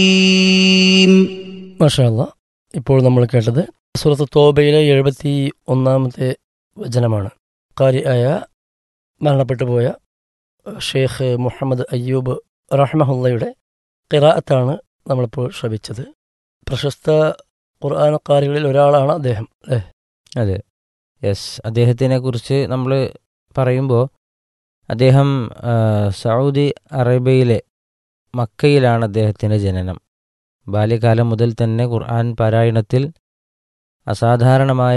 മാഷാല്ല ഇപ്പോൾ നമ്മൾ കേട്ടത് സുഹൃത്ത് തോബയിലെ എഴുപത്തി ഒന്നാമത്തെ വചനമാണ് കാരിയായ മരണപ്പെട്ടു പോയ ഷെയ്ഖ് മുഹമ്മദ് അയ്യൂബ് റഹ്മഹുല്ലയുടെ ഖിറാഅത്താണ് നമ്മളിപ്പോൾ ശ്രവിച്ചത് പ്രശസ്ത ഖുർആൻ കാരികളിൽ ഒരാളാണ് അദ്ദേഹം അല്ലേ അതെ യെസ് അദ്ദേഹത്തിനെ കുറിച്ച് നമ്മൾ പറയുമ്പോൾ അദ്ദേഹം ആ, സൗദി അറേബ്യയിലെ മക്കയിലാണ് അദ്ദേഹത്തിൻ്റെ ജനനം ബാല്യകാലം മുതൽ തന്നെ ഖുർആൻ പാരായണത്തിൽ അസാധാരണമായ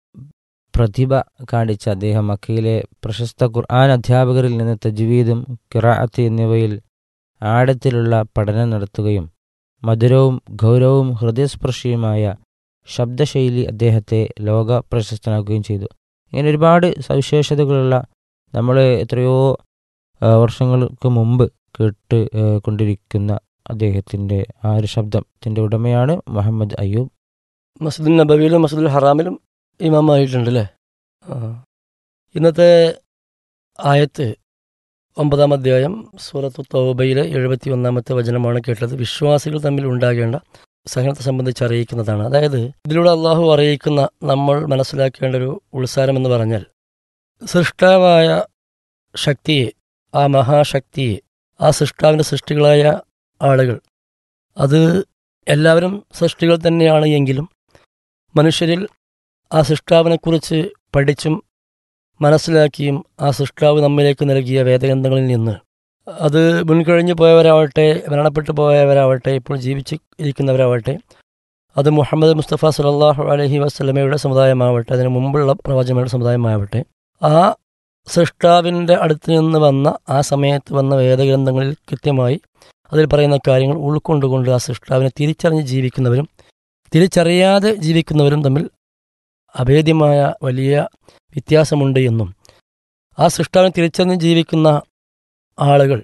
പ്രതിഭ കാണിച്ച അദ്ദേഹം മക്കയിലെ പ്രശസ്ത ഖുർആൻ അധ്യാപകരിൽ നിന്ന് തജ്വീദും കിറാഅത്ത് എന്നിവയിൽ ആഴത്തിലുള്ള പഠനം നടത്തുകയും മധുരവും ഗൗരവവും ഹൃദയസ്പർശിയുമായ ശബ്ദശൈലി അദ്ദേഹത്തെ ലോക പ്രശസ്തനാക്കുകയും ചെയ്തു ഇങ്ങനെ ഒരുപാട് സവിശേഷതകളുള്ള നമ്മൾ എത്രയോ ആ, വർഷങ്ങൾക്ക് മുമ്പ് കേട്ട് ആ, കൊണ്ടിരിക്കുന്ന അദ്ദേഹത്തിൻ്റെ ആ ഒരു ശബ്ദത്തിൻ്റെ ഉടമയാണ് മുഹമ്മദ് അയ്യൂബ് മസ്ജിദുൽ നബവിയിലും മസ്ജിദുൽ ഹറാമിലും ഇമാമായിട്ടുണ്ട് അല്ലേ ആ. ഇന്നത്തെ ആയത്ത് ഒമ്പതാം അധ്യായം സൂറത്ത് തൗബയിലെ എഴുപത്തി ഒന്നാമത്തെ വചനമാണ് കേട്ടത് വിശ്വാസികൾ തമ്മിൽ ഉണ്ടാകേണ്ട സഹനത്തെ സംബന്ധിച്ച് അറിയിക്കുന്നതാണ് അതായത് ഇതിലൂടെ അള്ളാഹു അറിയിക്കുന്ന നമ്മൾ മനസ്സിലാക്കേണ്ട ഒരു ഉത്സാരം എന്ന് പറഞ്ഞാൽ സൃഷ്ടാവായ ശക്തിയെ ആ മഹാശക്തിയെ ആ സൃഷ്ടാവിൻ്റെ സൃഷ്ടികളായ ആളുകൾ അത് എല്ലാവരും സൃഷ്ടികൾ തന്നെയാണ് എങ്കിലും മനുഷ്യരിൽ ആ സൃഷ്ടാവിനെക്കുറിച്ച് പഠിച്ചും മനസ്സിലാക്കിയും ആ സൃഷ്ടാവ് നമ്മിലേക്ക് നൽകിയ വേദഗ്രന്ഥങ്ങളിൽ നിന്ന് അത് മുൻകഴിഞ്ഞു പോയവരാവട്ടെ മരണപ്പെട്ടു പോയവരാവട്ടെ ഇപ്പോൾ ജീവിച്ച് ഇരിക്കുന്നവരാവട്ടെ അത് മുഹമ്മദ് മുസ്തഫ സലാഹു അലഹി വസ്ലമയുടെ സമുദായമാവട്ടെ അതിന് മുമ്പുള്ള പ്രവാചകരുടെ സമുദായമാവട്ടെ ആ സൃഷ്ടാവിൻ്റെ അടുത്ത് നിന്ന് വന്ന ആ സമയത്ത് വന്ന വേദഗ്രന്ഥങ്ങളിൽ കൃത്യമായി അതിൽ പറയുന്ന കാര്യങ്ങൾ ഉൾക്കൊണ്ടുകൊണ്ട് ആ സൃഷ്ടാവിനെ തിരിച്ചറിഞ്ഞ് ജീവിക്കുന്നവരും തിരിച്ചറിയാതെ ജീവിക്കുന്നവരും തമ്മിൽ അഭേദ്യമായ വലിയ വ്യത്യാസമുണ്ട് എന്നും ആ സൃഷ്ടാവിനെ തിരിച്ചറിഞ്ഞ് ജീവിക്കുന്ന ആളുകൾ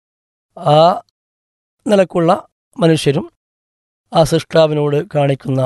ആ നിലക്കുള്ള മനുഷ്യരും ആ സൃഷ്ടാവിനോട് കാണിക്കുന്ന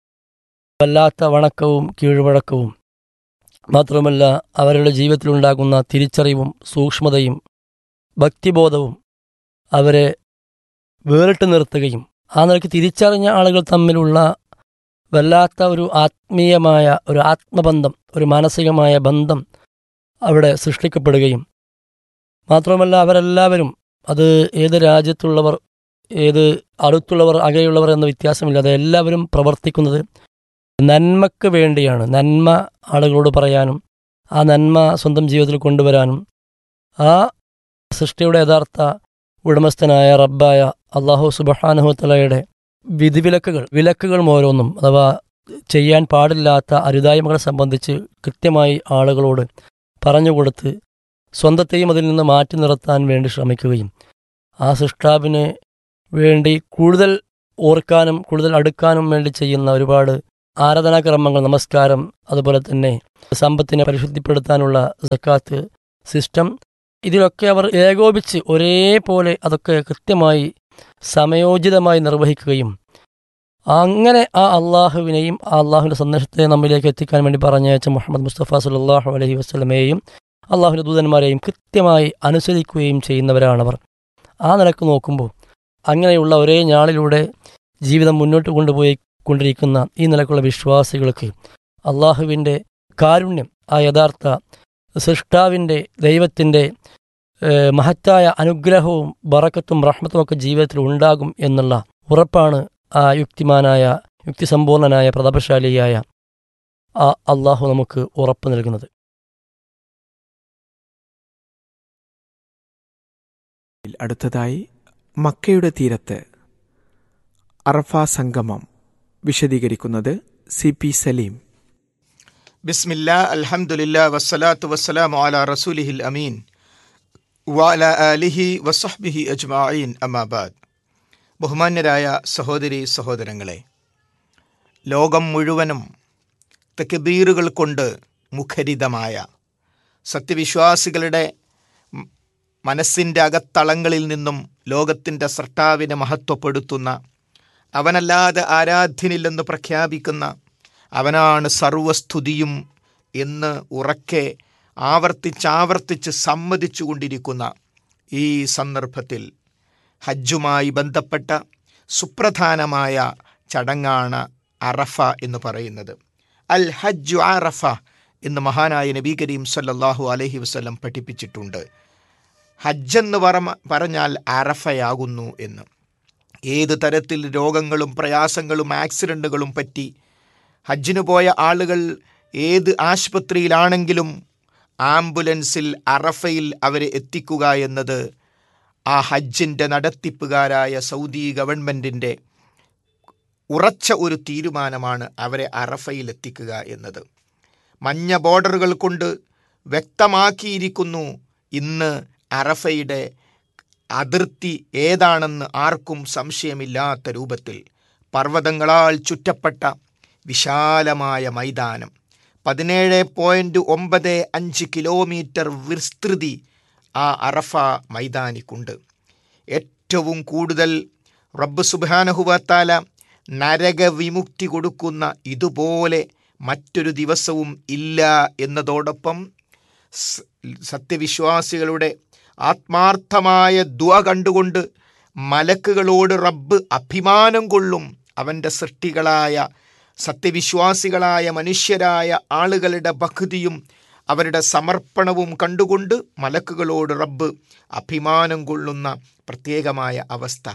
വല്ലാത്ത വണക്കവും കീഴ്വഴക്കവും മാത്രമല്ല അവരുടെ ജീവിതത്തിലുണ്ടാകുന്ന തിരിച്ചറിവും സൂക്ഷ്മതയും ഭക്തിബോധവും അവരെ വേറിട്ട് നിർത്തുകയും ആ നിലയ്ക്ക് തിരിച്ചറിഞ്ഞ ആളുകൾ തമ്മിലുള്ള വല്ലാത്ത ഒരു ആത്മീയമായ ഒരു ആത്മബന്ധം ഒരു മാനസികമായ ബന്ധം അവിടെ സൃഷ്ടിക്കപ്പെടുകയും മാത്രമല്ല അവരെല്ലാവരും അത് ഏത് രാജ്യത്തുള്ളവർ ഏത് അടുത്തുള്ളവർ അകലെയുള്ളവർ എന്ന വ്യത്യാസമില്ലാതെ എല്ലാവരും പ്രവർത്തിക്കുന്നത് നന്മക്ക് വേണ്ടിയാണ് നന്മ ആളുകളോട് പറയാനും ആ നന്മ സ്വന്തം ജീവിതത്തിൽ കൊണ്ടുവരാനും ആ സൃഷ്ടിയുടെ യഥാർത്ഥ ഉടമസ്ഥനായ റബ്ബായ അള്ളാഹു സുബഹാനുഹത്തലയുടെ വിധിവിലക്കുകൾ വിലക്കുകൾ ഓരോന്നും അഥവാ ചെയ്യാൻ പാടില്ലാത്ത അരുതായ്മകളെ സംബന്ധിച്ച് കൃത്യമായി ആളുകളോട് പറഞ്ഞുകൊടുത്ത് സ്വന്തത്തെയും അതിൽ നിന്ന് മാറ്റി നിർത്താൻ വേണ്ടി ശ്രമിക്കുകയും ആ സൃഷ്ടാവിന് വേണ്ടി കൂടുതൽ ഓർക്കാനും കൂടുതൽ അടുക്കാനും വേണ്ടി ചെയ്യുന്ന ഒരുപാട് ആരാധനാക്രമങ്ങൾ നമസ്കാരം അതുപോലെ തന്നെ സമ്പത്തിനെ പരിശുദ്ധിപ്പെടുത്താനുള്ള സക്കാത്ത് സിസ്റ്റം ഇതിലൊക്കെ അവർ ഏകോപിച്ച് ഒരേപോലെ അതൊക്കെ കൃത്യമായി സമയോചിതമായി നിർവഹിക്കുകയും അങ്ങനെ ആ അള്ളാഹുവിനെയും ആ അള്ളാഹുവിൻ്റെ സന്ദേശത്തെ നമ്മിലേക്ക് എത്തിക്കാൻ വേണ്ടി പറഞ്ഞയച്ച മുഹമ്മദ് മുസ്തഫ സല്ലാഹു അലഹി വസ്ലമയെയും അള്ളാഹുവിൻ്റെ ദൂതന്മാരെയും കൃത്യമായി അനുസരിക്കുകയും ചെയ്യുന്നവരാണവർ ആ നിലക്ക് നോക്കുമ്പോൾ അങ്ങനെയുള്ള ഒരേ ഞാളിലൂടെ ജീവിതം മുന്നോട്ട് കൊണ്ടുപോയി കൊണ്ടിരിക്കുന്ന ഈ നിലക്കുള്ള വിശ്വാസികൾക്ക് അള്ളാഹുവിൻ്റെ കാരുണ്യം ആ യഥാർത്ഥ സൃഷ്ടാവിൻ്റെ ദൈവത്തിൻ്റെ ഏഹ്, മഹത്തായ അനുഗ്രഹവും ബറക്കത്തും റഹ്മത്തും ഒക്കെ ജീവിതത്തിൽ ഉണ്ടാകും എന്നുള്ള ഉറപ്പാണ് ആ യുക്തിമാനായ യുക്തിസമ്പൂർണനായ പ്രതാപശാലിയായ ആ അള്ളാഹു നമുക്ക് ഉറപ്പ് നൽകുന്നത് അടുത്തതായി മക്കയുടെ തീരത്ത് അറഫ സംഗമം വിശദീകരിക്കുന്നത് സി പി സലീം ബിസ്മില്ല അൽഹംദുലില്ല വസ്സലാത്തു വസ്സലാമു അലാ റസൂലിഹിൽ അമീൻ വഅല ആലിഹി വസഹ്ബിഹി അജ്മഈൻ അമാബാദ് ബഹുമാന്യരായ സഹോദരി സഹോദരങ്ങളെ ലോകം മുഴുവനും തെക്കുബീറുകൾ കൊണ്ട് മുഖരിതമായ സത്യവിശ്വാസികളുടെ മ- മനസ്സിൻ്റെ അകത്തളങ്ങളിൽ നിന്നും ലോകത്തിൻ്റെ സൃഷ്ടാവിനെ മഹത്വപ്പെടുത്തുന്ന അവനല്ലാതെ ആരാധ്യനില്ലെന്ന് പ്രഖ്യാപിക്കുന്ന അവനാണ് സർവസ്തുതിയും എന്ന് ഉറക്കെ ആവർത്തിച്ചാവർത്തിച്ച് സമ്മതിച്ചു കൊണ്ടിരിക്കുന്ന ഈ സന്ദർഭത്തിൽ ഹജ്ജുമായി ബന്ധപ്പെട്ട സുപ്രധാനമായ ചടങ്ങാണ് അറഫ എന്ന് പറയുന്നത് അൽ ഹജ്ജു അറഫ എന്ന് മഹാനായ നബി കരീം സല്ലല്ലാഹു അലൈഹി വസല്ലം പഠിപ്പിച്ചിട്ടുണ്ട് ഹജ്ജെന്ന് പറ പറഞ്ഞാൽ അറഫയാകുന്നു എന്ന് ഏത് തരത്തിൽ രോഗങ്ങളും പ്രയാസങ്ങളും ആക്സിഡൻറ്റുകളും പറ്റി ഹജ്ജിന് പോയ ആളുകൾ ഏത് ആശുപത്രിയിലാണെങ്കിലും ആംബുലൻസിൽ അറഫയിൽ അവരെ എത്തിക്കുക എന്നത് ആ ഹജ്ജിൻ്റെ നടത്തിപ്പുകാരായ സൗദി ഗവൺമെൻറ്റിൻ്റെ ഉറച്ച ഒരു തീരുമാനമാണ് അവരെ അറഫയിൽ എത്തിക്കുക എന്നത് മഞ്ഞ ബോർഡറുകൾ കൊണ്ട് വ്യക്തമാക്കിയിരിക്കുന്നു ഇന്ന് അറഫയുടെ അതിർത്തി ഏതാണെന്ന് ആർക്കും സംശയമില്ലാത്ത രൂപത്തിൽ പർവ്വതങ്ങളാൽ ചുറ്റപ്പെട്ട വിശാലമായ മൈതാനം പതിനേഴ് പോയിൻറ്റ് ഒമ്പത് അഞ്ച് കിലോമീറ്റർ വിസ്തൃതി ആ അറഫ മൈതാനിക്കുണ്ട് ഏറ്റവും കൂടുതൽ റബ്ബ് സുബാനഹുവത്താല നരകവിമുക്തി കൊടുക്കുന്ന ഇതുപോലെ മറ്റൊരു ദിവസവും ഇല്ല എന്നതോടൊപ്പം സ് സത്യവിശ്വാസികളുടെ ആത്മാർത്ഥമായ ദുവ കണ്ടുകൊണ്ട് മലക്കുകളോട് റബ്ബ് അഭിമാനം കൊള്ളും അവൻ്റെ സൃഷ്ടികളായ സത്യവിശ്വാസികളായ മനുഷ്യരായ ആളുകളുടെ ഭക്തിയും അവരുടെ സമർപ്പണവും കണ്ടുകൊണ്ട് മലക്കുകളോട് റബ്ബ് അഭിമാനം കൊള്ളുന്ന പ്രത്യേകമായ അവസ്ഥ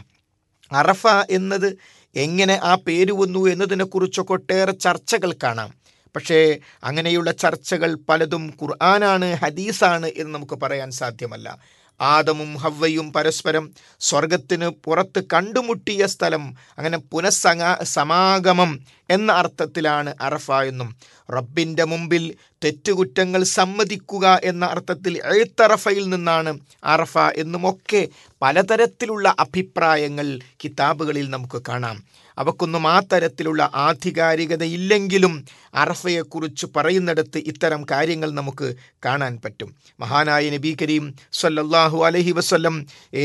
അറഫ എന്നത് എങ്ങനെ ആ പേര് വന്നു എന്നതിനെക്കുറിച്ചൊക്കെ ഒട്ടേറെ ചർച്ചകൾ കാണാം പക്ഷേ അങ്ങനെയുള്ള ചർച്ചകൾ പലതും ഖുർആനാണ് ഹദീസാണ് എന്ന് നമുക്ക് പറയാൻ സാധ്യമല്ല ആദമും ഹവ്വയും പരസ്പരം സ്വർഗത്തിന് പുറത്ത് കണ്ടുമുട്ടിയ സ്ഥലം അങ്ങനെ പുനഃസമാ സമാഗമം എന്ന അർത്ഥത്തിലാണ് അറഫ എന്നും റബ്ബിൻ്റെ മുമ്പിൽ തെറ്റുകുറ്റങ്ങൾ സമ്മതിക്കുക എന്ന അർത്ഥത്തിൽ എഴുത്തറഫയിൽ നിന്നാണ് അറഫ എന്നുമൊക്കെ പലതരത്തിലുള്ള അഭിപ്രായങ്ങൾ കിതാബുകളിൽ നമുക്ക് കാണാം അവക്കൊന്നും ആ തരത്തിലുള്ള ആധികാരികതയില്ലെങ്കിലും അറഫയെക്കുറിച്ച് പറയുന്നിടത്ത് ഇത്തരം കാര്യങ്ങൾ നമുക്ക് കാണാൻ പറ്റും മഹാനായ നബി കരീം സല്ലല്ലാഹു അലൈഹി വസല്ലം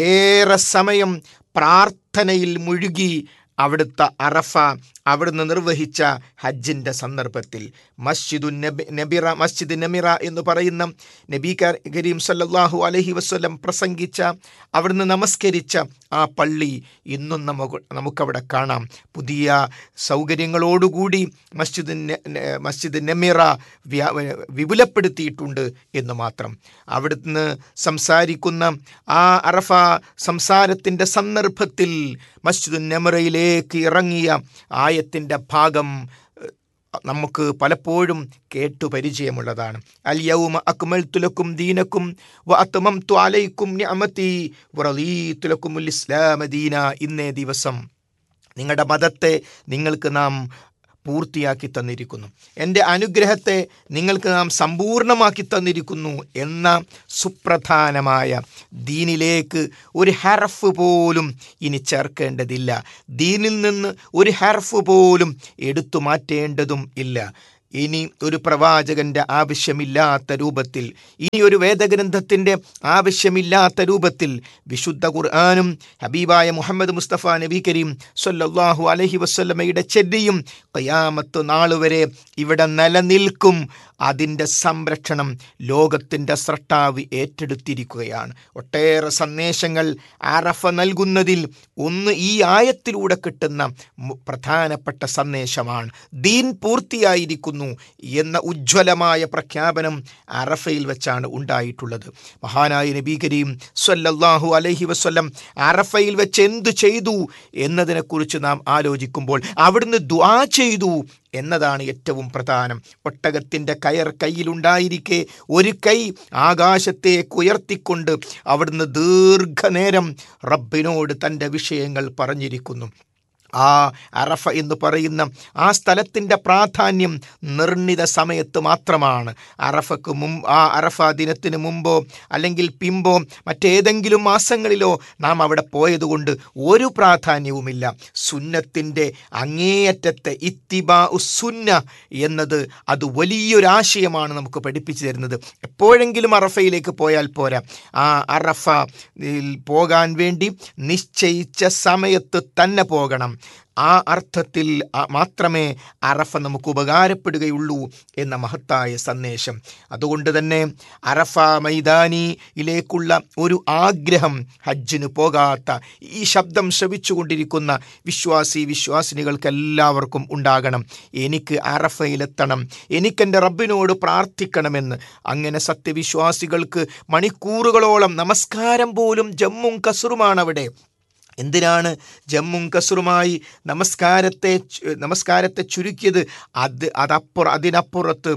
ഏറെ സമയം പ്രാർത്ഥനയിൽ മുഴുകി അവിടുത്തെ അറഫ അവിടുന്ന് നിർവഹിച്ച ഹജ്ജിൻ്റെ സന്ദർഭത്തിൽ മസ്ജിദു നബി നബിറ മസ്ജിദ് നമിറ എന്ന് പറയുന്ന നബി ക- കരീം സല്ലല്ലാഹു അലൈഹി വസ്ലം പ്രസംഗിച്ച അവിടുന്ന് നമസ്കരിച്ച ആ പള്ളി ഇന്നും നമുക്ക് നമുക്കവിടെ കാണാം പുതിയ സൗകര്യങ്ങളോടുകൂടി മസ്ജിദ് ന- ന- മസ്ജിദ് നമിറ വ്യ- വിപുലപ്പെടുത്തിയിട്ടുണ്ട് എന്ന് മാത്രം അവിടുന്ന് സംസാരിക്കുന്ന ആ അറഫ സംസാരത്തിൻ്റെ സന്ദർഭത്തിൽ മസ്ജിദ് നെമറയിലേക്ക് ഇറങ്ങിയ ആയത്തിൻ്റെ ഭാഗം ഏഹ്, നമുക്ക് പലപ്പോഴും കേട്ടു പരിചയമുള്ളതാണ് അൽ യൗമ അക്മൽ തുലക്കും ദീനക്കും വ അത്മം ത്വാലയ്ക്കും നിഅമതി വറലീത്തുലക്കുമുൽ ഇസ്ലാമ ദീന ഇന്നേ ദിവസം നിങ്ങളുടെ മതത്തെ നിങ്ങൾക്ക് നാം പൂർത്തിയാക്കി തന്നിരിക്കുന്നു എൻ്റെ അനുഗ്രഹത്തെ നിങ്ങൾക്ക് നാം സമ്പൂർണ്ണമാക്കി തന്നിരിക്കുന്നു എന്ന സുപ്രധാനമായ ദീനിലേക്ക് ഒരു ഹർഫ് പോലും ഇനി ചേർക്കേണ്ടതില്ല ദീനിൽ നിന്ന് ഒരു ഹർഫ് പോലും എടുത്തു മാറ്റേണ്ടതും ഇല്ല ഇനി ഒരു പ്രവാചകന്റെ ആവശ്യമില്ലാത്ത രൂപത്തിൽ ഇനി ഒരു വേദഗ്രന്ഥത്തിൻ്റെ ആവശ്യമില്ലാത്ത രൂപത്തിൽ വിശുദ്ധ ഖുർആാനും ഹബീബായ മുഹമ്മദ് മുസ്തഫ നബി കരീം സല്ലല്ലാഹു അലഹി വസ്ല്ലമയുടെ ചെടിയും കയാമത്ത് നാളുവരെ ഇവിടെ നിലനിൽക്കും അതിൻ്റെ സംരക്ഷണം ലോകത്തിൻ്റെ സ്രഷ്ടാവ് ഏറ്റെടുത്തിരിക്കുകയാണ് ഒട്ടേറെ സന്ദേശങ്ങൾ അറഫ നൽകുന്നതിൽ ഒന്ന് ഈ ആയത്തിലൂടെ കിട്ടുന്ന മു- പ്രധാനപ്പെട്ട സന്ദേശമാണ് ദീൻ പൂർത്തിയായിരിക്കുന്നു എന്ന ഉജ്ജ്വലമായ പ്രഖ്യാപനം അറഫയിൽ വെച്ചാണ് ഉണ്ടായിട്ടുള്ളത് മഹാനായ നബി കരീം സ്വല്ലല്ലാഹു അലൈഹി വസ്ല്ലം അറഫയിൽ വെച്ച് എന്തു ചെയ്തു എന്നതിനെക്കുറിച്ച് നാം ആലോചിക്കുമ്പോൾ അവിടുന്ന് ദ്വാ ചെയ്തു എന്നതാണ് ഏറ്റവും പ്രധാനം ഒട്ടകത്തിൻ്റെ കയർ കയ്യിലുണ്ടായിരിക്കെ ഒരു കൈ ആകാശത്തേക്ക് ഉയർത്തിക്കൊണ്ട് അവിടുന്ന് ദീർഘനേരം റബ്ബിനോട് തൻ്റെ വിഷയങ്ങൾ പറഞ്ഞിരിക്കുന്നു ആ അറഫ എന്ന് പറയുന്ന ആ സ്ഥലത്തിൻ്റെ പ്രാധാന്യം നിർണിത സമയത്ത് മാത്രമാണ് അറഫക്ക് മും ആ അറഫ ദിനത്തിന് മുമ്പോ അല്ലെങ്കിൽ പിമ്പോ മറ്റേതെങ്കിലും മാസങ്ങളിലോ നാം അവിടെ പോയതുകൊണ്ട് ഒരു പ്രാധാന്യവുമില്ല സുന്നത്തിൻ്റെ അങ്ങേയറ്റത്തെ ഇത്തിബാ ഉസുന്ന എന്നത് അത് വലിയൊരാശയമാണ് നമുക്ക് പഠിപ്പിച്ചു തരുന്നത് എപ്പോഴെങ്കിലും അറഫയിലേക്ക് പോയാൽ പോരാ ആ അറഫ യിൽ പോകാൻ വേണ്ടി നിശ്ചയിച്ച സമയത്ത് തന്നെ പോകണം ആ അർത്ഥത്തിൽ ആ- മാത്രമേ അറഫ നമുക്ക് ഉപകാരപ്പെടുകയുള്ളൂ എന്ന മഹത്തായ സന്ദേശം അതുകൊണ്ട് തന്നെ അറഫ മൈതാനിയിലേക്കുള്ള ഒരു ആഗ്രഹം ഹജ്ജിന് പോകാത്ത ഈ ശബ്ദം ശ്രവിച്ചുകൊണ്ടിരിക്കുന്ന വിശ്വാസി വിശ്വാസിനികൾക്ക് എല്ലാവർക്കും ഉണ്ടാകണം എനിക്ക് അറഫയിലെത്തണം എനിക്കെൻ്റെ റബ്ബിനോട് പ്രാർത്ഥിക്കണമെന്ന് അങ്ങനെ സത്യവിശ്വാസികൾക്ക് മണിക്കൂറുകളോളം നമസ്കാരം പോലും ജമ്മും കസറുമാണ് അവിടെ എന്തിനാണ് ജമ്മും കസറുമായി നമസ്കാരത്തെ ചു- നമസ്കാരത്തെ ചുരുക്കിയത് അത് അതപ്പുറ അതിനപ്പുറത്ത്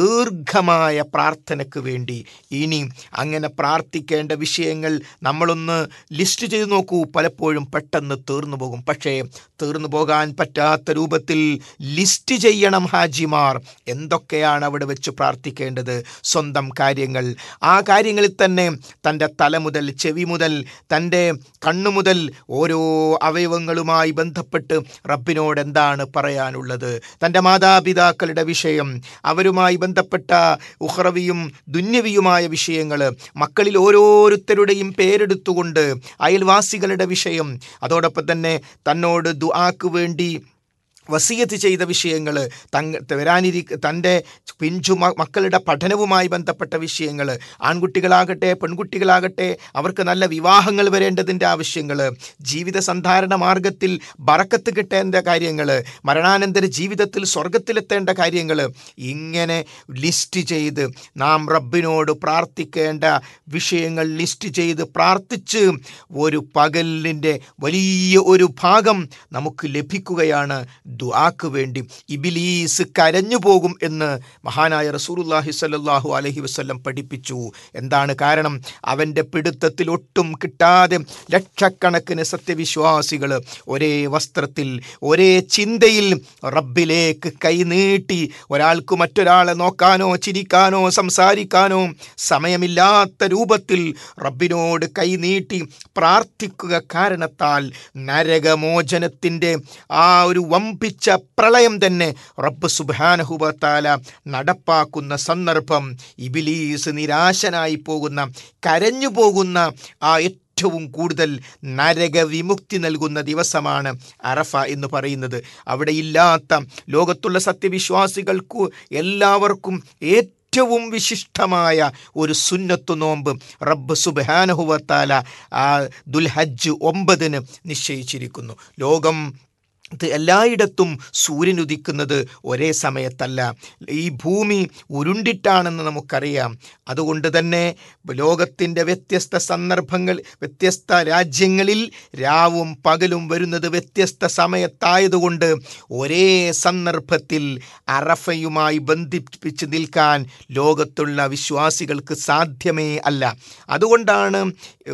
ദീർഘമായ പ്രാർത്ഥനയ്ക്ക് വേണ്ടി ഇനി അങ്ങനെ പ്രാർത്ഥിക്കേണ്ട വിഷയങ്ങൾ നമ്മളൊന്ന് ലിസ്റ്റ് ചെയ്ത് നോക്കൂ പലപ്പോഴും പെട്ടെന്ന് തീർന്നു പോകും പക്ഷേ തീർന്നു പോകാൻ പറ്റാത്ത രൂപത്തിൽ ലിസ്റ്റ് ചെയ്യണം ഹാജിമാർ എന്തൊക്കെയാണ് അവിടെ വെച്ച് പ്രാർത്ഥിക്കേണ്ടത് സ്വന്തം കാര്യങ്ങൾ ആ കാര്യങ്ങളിൽ തന്നെ തൻ്റെ തല മുതൽ ചെവി മുതൽ തൻ്റെ കണ്ണു മുതൽ ഓരോ അവയവങ്ങളുമായി ബന്ധപ്പെട്ട് റബ്ബിനോട് എന്താണ് പറയാനുള്ളത് തൻ്റെ മാതാപിതാക്കളുടെ വിഷയം അവരുമായി ബന്ധപ്പെട്ട ഉഹ്റവിയും ദുന്യവിയുമായ വിഷയങ്ങൾ മക്കളിൽ ഓരോരുത്തരുടെയും പേരെടുത്തുകൊണ്ട് അയൽവാസികളുടെ വിഷയം അതോടൊപ്പം തന്നെ തന്നോട് ദുആക്ക് വേണ്ടി വസീയത്ത് ചെയ്ത വിഷയങ്ങൾ തങ്ങ വരാനിരി തൻ്റെ പിഞ്ചു മ- മക്കളുടെ പഠനവുമായി ബന്ധപ്പെട്ട വിഷയങ്ങൾ ആൺകുട്ടികളാകട്ടെ പെൺകുട്ടികളാകട്ടെ അവർക്ക് നല്ല വിവാഹങ്ങൾ വരേണ്ടതിൻ്റെ ആവശ്യങ്ങൾ ജീവിത സന്ധാരണ മാർഗത്തിൽ ബറക്കത്ത് കിട്ടേണ്ട കാര്യങ്ങൾ മരണാനന്തര ജീവിതത്തിൽ സ്വർഗത്തിലെത്തേണ്ട കാര്യങ്ങൾ ഇങ്ങനെ ലിസ്റ്റ് ചെയ്ത് നാം റബ്ബിനോട് പ്രാർത്ഥിക്കേണ്ട വിഷയങ്ങൾ ലിസ്റ്റ് ചെയ്ത് പ്രാർത്ഥിച്ച് ഒരു പകലിൻ്റെ വലിയ ഒരു ഭാഗം നമുക്ക് ലഭിക്കുകയാണ് ദുആക്ക് വേണ്ടി ഇബിലീസ് കരഞ്ഞു പോകും എന്ന് മഹാനായ റസൂലുള്ളാഹി സ്വല്ലല്ലാഹു അലൈഹി വസല്ലം പഠിപ്പിച്ചു എന്താണ് കാരണം അവൻ്റെ പിടുത്തത്തിൽ ഒട്ടും കിട്ടാതെ ലക്ഷക്കണക്കിന് സത്യവിശ്വാസികൾ ഒരേ വസ്ത്രത്തിൽ ഒരേ ചിന്തയിൽ റബ്ബിലേക്ക് കൈനീട്ടി ഒരാൾക്ക് മറ്റൊരാളെ നോക്കാനോ ചിരിക്കാനോ സംസാരിക്കാനോ സമയമില്ലാത്ത രൂപത്തിൽ റബ്ബിനോട് കൈനീട്ടി പ്രാർത്ഥിക്കുക കാരണത്താൽ നരകമോചനത്തിൻ്റെ ആ ഒരു വമ്പിച്ച പ്രളയം തന്നെ റബ്ബ് സുബാനഹുബത്താല നടപ്പാക്കുന്ന സന്ദർഭം ഇബിലീസ് നിരാശനായി പോകുന്ന കരഞ്ഞു പോകുന്ന ആ ഏറ്റവും കൂടുതൽ നരകവിമുക്തി നൽകുന്ന ദിവസമാണ് അറഫ എന്ന് പറയുന്നത് അവിടെ ഇല്ലാത്ത ലോകത്തുള്ള സത്യവിശ്വാസികൾക്കു എല്ലാവർക്കും ഏറ്റവും വിശിഷ്ടമായ ഒരു സുന്നത്തു നോമ്പ് റബ്ബ് സുബാനഹുവത്താല ആ ദുൽഹജ്ജ് ഒമ്പതിന് നിശ്ചയിച്ചിരിക്കുന്നു ലോകം ഇത് എല്ലായിടത്തും സൂര്യൻ ഉദിക്കുന്നത് ഒരേ സമയത്തല്ല ഈ ഭൂമി ഉരുണ്ടിട്ടാണെന്ന് നമുക്കറിയാം അതുകൊണ്ട് തന്നെ ലോകത്തിൻ്റെ വ്യത്യസ്ത സന്ദർഭങ്ങൾ വ്യത്യസ്ത രാജ്യങ്ങളിൽ രാവും പകലും വരുന്നത് വ്യത്യസ്ത സമയത്തായതുകൊണ്ട് ഒരേ സന്ദർഭത്തിൽ അറഫയുമായി ബന്ധിപ്പിച്ച് നിൽക്കാൻ ലോകത്തുള്ള വിശ്വാസികൾക്ക് സാധ്യമേ അല്ല അതുകൊണ്ടാണ്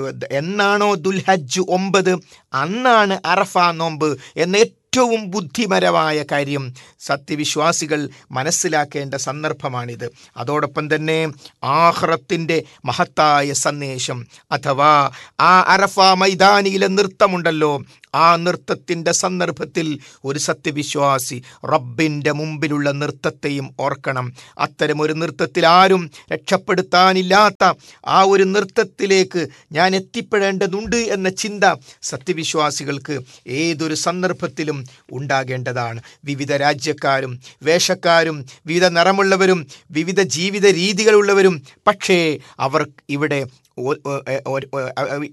എന്നാണോ ദുൽഹജ്ജ് ഒമ്പത് അന്നാണ് അറഫ നോമ്പ് എന്ന ഏറ്റവും ബുദ്ധിപരമായ കാര്യം സത്യവിശ്വാസികൾ മനസ്സിലാക്കേണ്ട സന്ദർഭമാണിത് അതോടൊപ്പം തന്നെ ആഹ്റത്തിൻ്റെ മഹത്തായ സന്ദേശം അഥവാ ആ അറഫ മൈതാനിയിലെ നൃത്തമുണ്ടല്ലോ ആ നൃത്തത്തിൻ്റെ സന്ദർഭത്തിൽ ഒരു സത്യവിശ്വാസി റബ്ബിൻ്റെ മുമ്പിലുള്ള നൃത്തത്തെയും ഓർക്കണം അത്തരമൊരു നൃത്തത്തിൽ ആരും രക്ഷപ്പെടുത്താനില്ലാത്ത ആ ഒരു നൃത്തത്തിലേക്ക് ഞാൻ എത്തിപ്പെടേണ്ടതുണ്ട് എന്ന ചിന്ത സത്യവിശ്വാസികൾക്ക് ഏതൊരു സന്ദർഭത്തിലും ഉണ്ടാകേണ്ടതാണ് വിവിധ രാജ്യക്കാരും വേഷക്കാരും വിവിധ നിറമുള്ളവരും വിവിധ ജീവിത രീതികളുള്ളവരും പക്ഷേ അവർ ഇവിടെ ഒ- ഒ- ഒ- ഒ-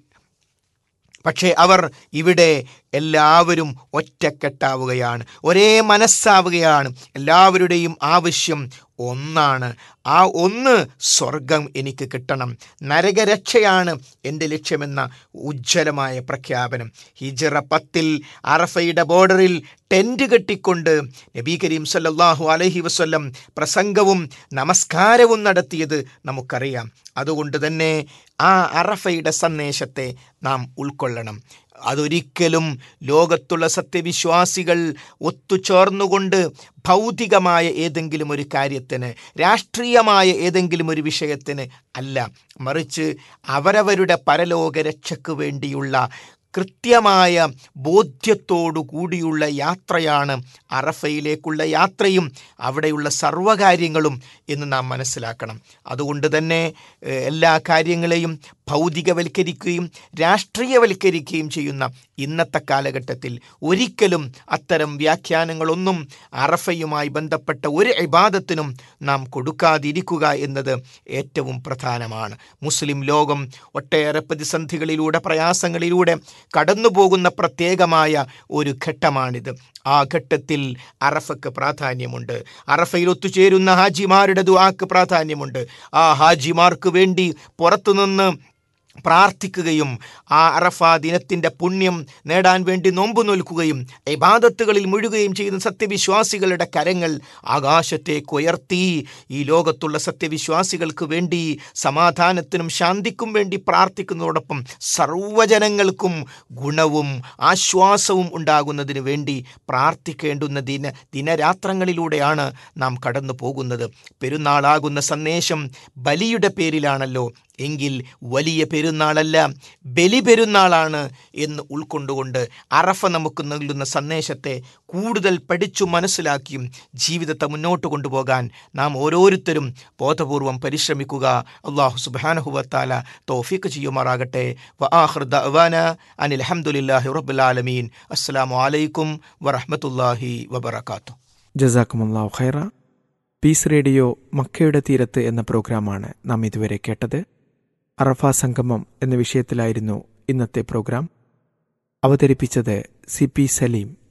പക്ഷേ അവർ ഇവിടെ എല്ലാവരും ഒറ്റക്കെട്ടാവുകയാണ് ഒരേ മനസ്സാവുകയാണ് എല്ലാവരുടെയും ആവശ്യം ഒന്നാണ് ആ ഒന്ന് സ്വർഗം എനിക്ക് കിട്ടണം നരകരക്ഷയാണ് എൻ്റെ ലക്ഷ്യമെന്ന ഉജ്ജ്വലമായ പ്രഖ്യാപനം ഹിജറ പത്തിൽ അറഫയുടെ ബോർഡറിൽ ടെൻറ്റ് കെട്ടിക്കൊണ്ട് നബി കരീം സല്ലല്ലാഹു അലൈഹി വസല്ലം പ്രസംഗവും നമസ്കാരവും നടത്തിയത് നമുക്കറിയാം അതുകൊണ്ട് തന്നെ ആ അറഫയുടെ സന്ദേശത്തെ നാം ഉൾക്കൊള്ളണം അതൊരിക്കലും ലോകത്തുള്ള സത്യവിശ്വാസികൾ ഒത്തുചേർന്നുകൊണ്ട് ഭൗതികമായ ഏതെങ്കിലും ഒരു കാര്യത്തിന് രാഷ്ട്രീയമായ ഏതെങ്കിലും ഒരു വിഷയത്തിന് അല്ല മറിച്ച് അവരവരുടെ പരലോക രക്ഷയ്ക്ക് വേണ്ടിയുള്ള കൃത്യമായ ബോധ്യത്തോടു കൂടിയുള്ള യാത്രയാണ് അറഫയിലേക്കുള്ള യാത്രയും അവിടെയുള്ള സർവ്വകാര്യങ്ങളും എന്ന് നാം മനസ്സിലാക്കണം അതുകൊണ്ട് തന്നെ ഏഹ്, എല്ലാ കാര്യങ്ങളെയും ഭൗതികവൽക്കരിക്കുകയും രാഷ്ട്രീയവൽക്കരിക്കുകയും ചെയ്യുന്ന ഇന്നത്തെ കാലഘട്ടത്തിൽ ഒരിക്കലും അത്തരം വ്യാഖ്യാനങ്ങളൊന്നും അറഫയുമായി ബന്ധപ്പെട്ട ഒരു ഇബാദത്തിനും നാം കൊടുക്കാതിരിക്കുക എന്നത് ഏറ്റവും പ്രധാനമാണ് മുസ്ലിം ലോകം ഒട്ടേറെ പ്രതിസന്ധികളിലൂടെ പ്രയാസങ്ങളിലൂടെ കടന്നുപോകുന്ന പ്രത്യേകമായ ഒരു ഘട്ടമാണിത് ആ ഘട്ടത്തിൽ അറഫക്ക് പ്രാധാന്യമുണ്ട് അറഫയിൽ ഒത്തുചേരുന്ന ഹാജിമാരുടെ ദുആക്ക് പ്രാധാന്യമുണ്ട് ആ ഹാജിമാർക്ക് വേണ്ടി പുറത്തുനിന്ന് പ്രാർത്ഥിക്കുകയും ആ അറഫ ദിനത്തിൻ്റെ പുണ്യം നേടാൻ വേണ്ടി നോമ്പ് നോൽക്കുകയും ഇബാദത്തുകളിൽ മുഴുകുകയും ചെയ്യുന്ന സത്യവിശ്വാസികളുടെ കരങ്ങൾ ആകാശത്തേക്ക് ഉയർത്തി ഈ ലോകത്തുള്ള സത്യവിശ്വാസികൾക്ക് വേണ്ടി സമാധാനത്തിനും ശാന്തിക്കും വേണ്ടി പ്രാർത്ഥിക്കുന്നതോടൊപ്പം സർവ്വജനങ്ങൾക്കും ഗുണവും ആശ്വാസവും ഉണ്ടാകുന്നതിന് വേണ്ടി പ്രാർത്ഥിക്കേണ്ടുന്ന ദിന ദിനരാത്രങ്ങളിലൂടെയാണ് നാം കടന്നു പോകുന്നത് പെരുന്നാളാകുന്ന സന്ദേശം ബലിയുടെ പേരിലാണല്ലോ എങ്കിൽ വലിയ പെരുന്നാളല്ല ബലി പെരുന്നാളാണ് എന്ന് ഉൾക്കൊണ്ടുകൊണ്ട് അറഫ നമുക്ക് നൽകുന്ന സന്ദേശത്തെ കൂടുതൽ പഠിച്ചു മനസ്സിലാക്കിയും ജീവിതത്തെ മുന്നോട്ട് കൊണ്ടുപോകാൻ നാം ഓരോരുത്തരും ബോധപൂർവം പരിശ്രമിക്കുക അള്ളാഹു സുബാനഹുവത്താല തോഫിക്ക് ചെയ്യുമാറാകട്ടെ വആഖിർ ദഅവാന അനിൽ ഹംദുലില്ലാഹി റബ്ബിൽ ആലമീൻ അസ്സലാമു അലൈക്കും വറഹ്മത്തുള്ളാഹി വബറകാതുഹു ജസാക്കുമല്ലാഹു ഖൈറ പീസ് റേഡിയോ മക്കയുടെ തീരത്ത് എന്ന പ്രോഗ്രാമാണ് നാം ഇതുവരെ കേട്ടത് അറഫ സംഗമം എന്ന വിഷയത്തിലായിരുന്നു ഇന്നത്തെ പ്രോഗ്രാം അവതരിപ്പിച്ചത് സി പി സലീം